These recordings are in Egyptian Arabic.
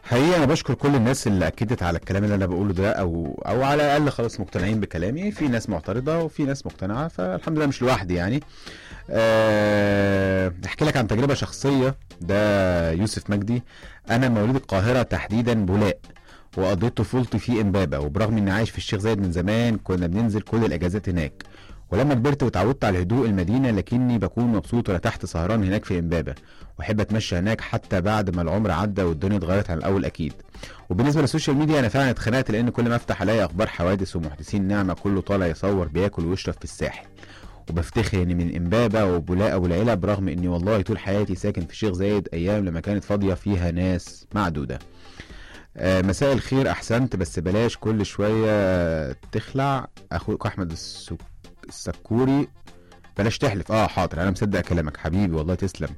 حقيقة أنا بشكر كل الناس اللي أكدت على الكلام اللي أنا بقوله ده أو أو على الأقل خلاص مقتنعين بكلامي في ناس معترضة وفي ناس مقتنعة فالحمد لله مش لوحدي يعني أه أحكي لك عن تجربة شخصية ده يوسف مجدي أنا مواليد القاهرة تحديدا بولاق وقضيت طفولتي في إمبابة وبرغم إني عايش في الشيخ زايد من زمان كنا بننزل كل الأجازات هناك ولما كبرت وتعودت على هدوء المدينة لكني بكون مبسوط وأنا تحت سهران هناك في إمبابة واحب اتمشى هناك حتى بعد ما العمر عدى والدنيا اتغيرت عن الاول اكيد وبالنسبه للسوشيال ميديا انا فعلا اتخنقت لان كل ما افتح الاقي اخبار حوادث ومحدثين نعمه كله طالع يصور بياكل ويشرب في الساحل وبفتخر اني من امبابه وبولاق ابو العلا برغم اني والله طول حياتي ساكن في الشيخ زايد ايام لما كانت فاضيه فيها ناس معدوده آه، مساء الخير احسنت بس بلاش كل شويه تخلع اخوك احمد السك... السكوري بلاش تحلف اه حاضر انا مصدق كلامك حبيبي والله تسلم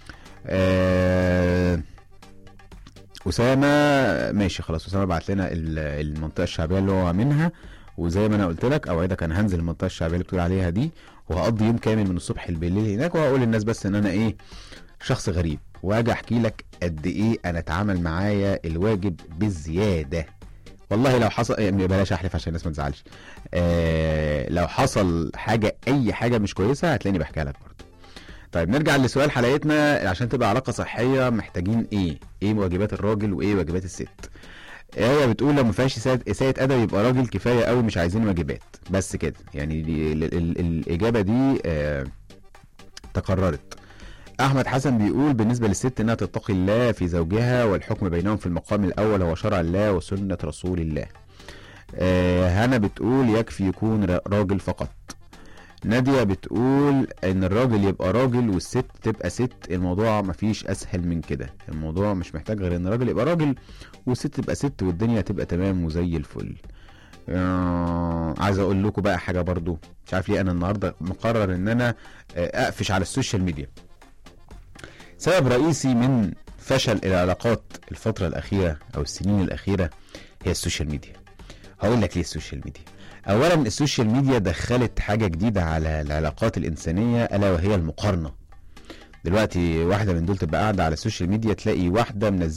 آه، أسامة ماشي خلاص أسامة بعت لنا ال- المنطقة الشعبية اللي هو منها وزي ما أنا قلت لك أوعدك أنا هنزل المنطقة الشعبية اللي بتقول عليها دي وهقضي يوم كامل من الصبح بالليل هناك وهقول للناس بس إن أنا إيه شخص غريب وأجي أحكي لك قد إيه أنا اتعامل معايا الواجب بالزيادة والله لو حصل يعني بلاش احلف عشان الناس ما تزعلش آه لو حصل حاجه اي حاجه مش كويسه هتلاقيني بحكيها لك برضه طيب نرجع لسؤال حلقتنا عشان تبقى علاقة صحية محتاجين ايه؟ ايه واجبات الراجل وايه واجبات الست؟ آية بتقول لو ما فيهاش إساءة إساءة أدب يبقى راجل كفاية قوي مش عايزين واجبات بس كده يعني دي ال ال الإجابة دي آه تكررت أحمد حسن بيقول بالنسبة للست إنها تتقي الله في زوجها والحكم بينهم في المقام الأول هو شرع الله وسنة رسول الله آه هنا بتقول يكفي يكون را- راجل فقط نادية بتقول ان الراجل يبقى راجل والست تبقى ست الموضوع مفيش اسهل من كده الموضوع مش محتاج غير ان الراجل يبقى راجل والست تبقى ست والدنيا تبقى تمام وزي الفل آه عايز اقول لكم بقى حاجة برضو مش عارف ليه انا النهاردة مقرر ان انا آه، اقفش على السوشيال ميديا سبب رئيسي من فشل العلاقات الفترة الأخيرة أو السنين الأخيرة هي السوشيال ميديا هقول لك ليه السوشيال ميديا اولا السوشيال ميديا دخلت حاجه جديده على العلاقات الانسانيه الا وهي المقارنه دلوقتي واحده من دول تبقى قاعده على السوشيال ميديا تلاقي واحده منزله